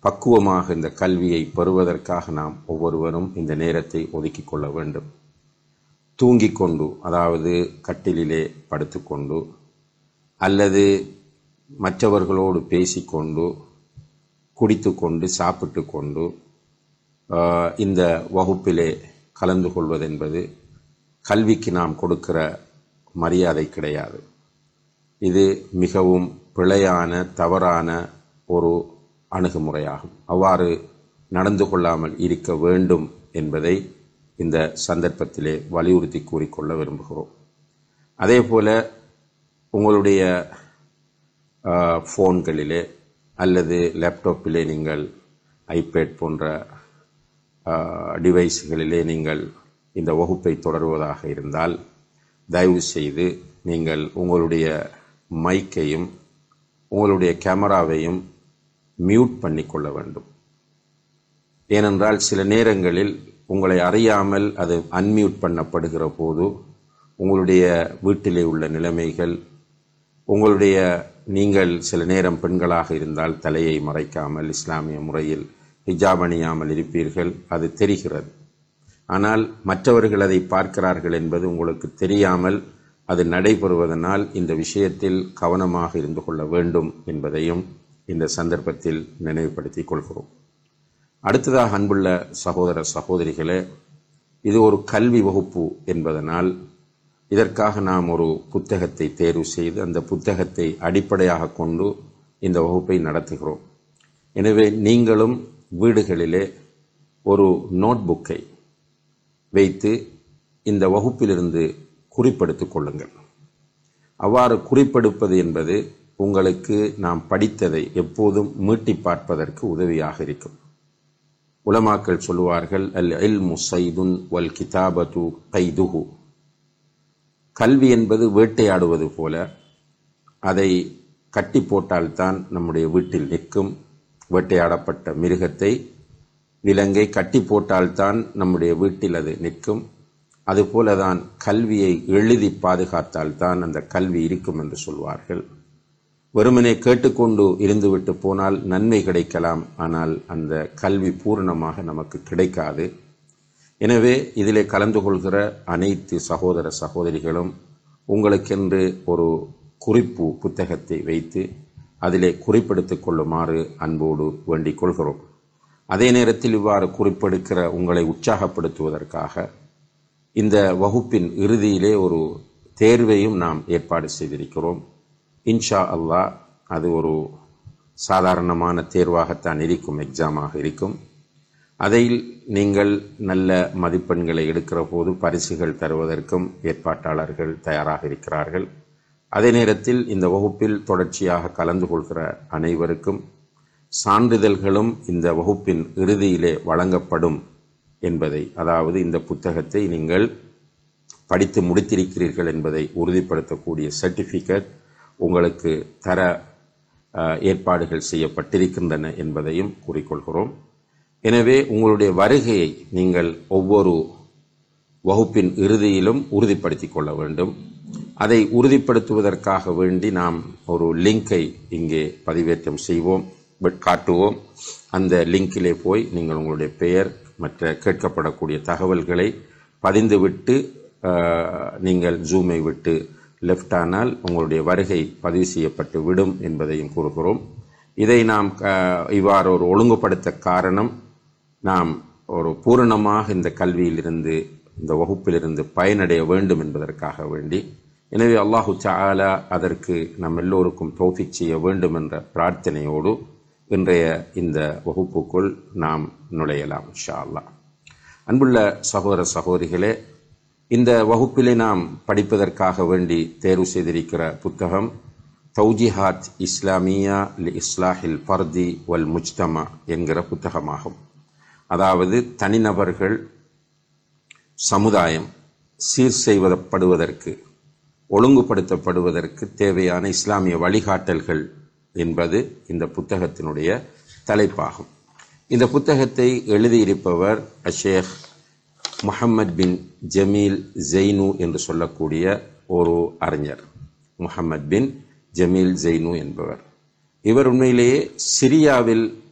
பக்குவமாக இந்த கல்வியை பெறுவதற்காக நாம் ஒவ்வொருவரும் இந்த நேரத்தை ஒதுக்கிக் கொள்ள வேண்டும் தூங்கிக் கொண்டு அதாவது கட்டிலிலே படுத்துக்கொண்டு அல்லது மற்றவர்களோடு பேசிக்கொண்டு குடித்துக்கொண்டு சாப்பிட்டு கொண்டு ஆஹ், இந்த வகுப்பிலே கலந்து கொள்வதென்பது கல்விக்கு நாம் கொடுக்கிற மரியாதை கிடையாது இது மிகவும் பிழையான தவறான ஒரு அணுகுமுறையாகும் அவ்வாறு நடந்து கொள்ளாமல் இருக்க வேண்டும் என்பதை இந்த சந்தர்ப்பத்திலே வலியுறுத்தி கூறிக்கொள்ள விரும்புகிறோம் அதே போல உங்களுடைய ஆஹ், ஃபோன்களிலே அல்லது லேப்டாப்பிலே நீங்கள் ஐபேட் போன்ற ஆஹ், டிவைஸ்களிலே நீங்கள் இந்த வகுப்பை தொடருவதாக இருந்தால் தயவு செய்து நீங்கள் உங்களுடைய மைக்கையும் உங்களுடைய கேமராவையும் மியூட் பண்ணிக்கொள்ள வேண்டும் ஏனென்றால் சில நேரங்களில் உங்களை அறியாமல் அது அன்மியூட் பண்ணப்படுகிற போது உங்களுடைய வீட்டிலே உள்ள நிலைமைகள் உங்களுடைய நீங்கள் சில நேரம் பெண்களாக இருந்தால் தலையை மறைக்காமல் இஸ்லாமிய முறையில் ஹிஜாப் அணியாமல் இருப்பீர்கள் அது தெரிகிறது ஆனால் மற்றவர்கள் அதை பார்க்கிறார்கள் என்பது உங்களுக்கு தெரியாமல் அது நடைபெறுவதனால் இந்த விஷயத்தில் கவனமாக இருந்து கொள்ள வேண்டும் என்பதையும் இந்த சந்தர்ப்பத்தில் நினைவுபடுத்திக் கொள்கிறோம் அடுத்ததாக அன்புள்ள சகோதர சகோதரிகளே இது ஒரு கல்வி வகுப்பு என்பதனால் இதற்காக நாம் ஒரு புத்தகத்தை தேர்வு செய்து அந்த புத்தகத்தை அடிப்படையாக கொண்டு இந்த வகுப்பை நடத்துகிறோம் எனவே நீங்களும் வீடுகளிலே ஒரு நோட்புக்கை வைத்து இந்த வகுப்பிலிருந்து குறிப்பெடுத்துக் கொள்ளுங்கள் அவ்வாறு குறிப்பெடுப்பது என்பது உங்களுக்கு நாம் படித்ததை எப்போதும் மீட்டி பார்ப்பதற்கு உதவியாக இருக்கும் உலமாக்கள் சொல்லுவார்கள் அல் இல்மு சைதுன் வல் கிதாபத்து கைதுஹு கல்வி என்பது வேட்டையாடுவது போல அதை கட்டி போட்டால்தான் நம்முடைய வீட்டில் நிற்கும் வேட்டையாடப்பட்ட மிருகத்தை விலங்கை கட்டி போட்டால்தான் நம்முடைய வீட்டில் அது நிற்கும் அதுபோலதான் கல்வியை எழுதி பாதுகாத்தால்தான் அந்த கல்வி இருக்கும் என்று சொல்வார்கள் வெறுமனே கேட்டுக்கொண்டு இருந்துவிட்டு போனால் நன்மை கிடைக்கலாம் ஆனால் அந்த கல்வி பூரணமாக நமக்கு கிடைக்காது எனவே இதிலே கலந்து கொள்கிற அனைத்து சகோதர சகோதரிகளும் உங்களுக்கென்று ஒரு குறிப்பு புத்தகத்தை வைத்து அதிலே குறிப்பெடுத்துக் கொள்ளுமாறு அன்போடு வேண்டிக் கொள்கிறோம் அதே நேரத்தில் இவ்வாறு குறிப்பெடுக்கிற உங்களை உற்சாகப்படுத்துவதற்காக இந்த வகுப்பின் இறுதியிலே ஒரு தேர்வையும் நாம் ஏற்பாடு செய்திருக்கிறோம் இன்ஷா அல்லாஹ் அது ஒரு சாதாரணமான தேர்வாகத்தான் இருக்கும் எக்ஸாமாக இருக்கும் அதில் நீங்கள் நல்ல மதிப்பெண்களை எடுக்கிற போது பரிசுகள் தருவதற்கும் ஏற்பாட்டாளர்கள் தயாராக இருக்கிறார்கள் அதே நேரத்தில் இந்த வகுப்பில் தொடர்ச்சியாக கலந்து கொள்கிற அனைவருக்கும் சான்றிதழ்களும் இந்த வகுப்பின் இறுதியிலே வழங்கப்படும் என்பதை அதாவது இந்த புத்தகத்தை நீங்கள் படித்து முடித்திருக்கிறீர்கள் என்பதை உறுதிப்படுத்தக்கூடிய சர்டிஃபிகேட் உங்களுக்கு தர அஹ், ஏற்பாடுகள் செய்யப்பட்டிருக்கின்றன என்பதையும் கூறிக்கொள்கிறோம் எனவே உங்களுடைய வருகையை நீங்கள் ஒவ்வொரு வகுப்பின் இறுதியிலும் உறுதிப்படுத்திக் கொள்ள வேண்டும் அதை உறுதிப்படுத்துவதற்காக வேண்டி நாம் ஒரு லிங்கை இங்கே பதிவேற்றம் செய்வோம் பட் காட்டுவோம் அந்த லிங்கிலே போய் நீங்கள் உங்களுடைய பெயர் மற்ற கேட்கப்படக்கூடிய தகவல்களை பதிந்துவிட்டு அஹ், நீங்கள் ஜூமை விட்டு லெஃப்ட் ஆனால் உங்களுடைய வருகை பதிவு செய்யப்பட்டு விடும் என்பதையும் கூறுகிறோம் இதை நாம் அஹ், இவ்வாறு ஒரு ஒழுங்குபடுத்த காரணம் நாம் ஒரு பூரணமாக இந்த கல்வியிலிருந்து இந்த வகுப்பிலிருந்து பயனடைய வேண்டும் என்பதற்காக வேண்டி எனவே அல்லாஹு தஆலா அதற்கு நம் எல்லோருக்கும் தௌஃபிக் செய்ய வேண்டும் என்ற பிரார்த்தனையோடு இன்றைய இந்த வகுப்புக்குள் நாம் நுழையலாம் இன்ஷா அல்லாஹ் அன்புள்ள சகோதர சகோதரிகளே இந்த வகுப்பிலே நாம் படிப்பதற்காக வேண்டி தேர்வு செய்திருக்கிற புத்தகம் தௌஜிஹாத் இஸ்லாமியா லி இஸ்லாஹில் ஃபர்தி வல் முஜ்தமா என்கிற புத்தகமாகும் அதாவது தனிநபர்கள் சமுதாயம் சீர் செய்வதப்படுவதற்கு ஒழுங்குபடுத்தப்படுவதற்கு தேவையான இஸ்லாமிய வழிகாட்டல்கள் என்பது இந்த புத்தகத்தினுடைய தலைப்பாகும் இந்த புத்தகத்தை எழுதியிருப்பவர் அஷேக் முஹம்மத் பின் ஜமீல் ஜெய்னு என்று சொல்லக்கூடிய ஒரு அறிஞர் முஹம்மத் பின் ஜமீல் ஜெய்னு என்பவர் இவர் உண்மையிலேயே சிரியாவில்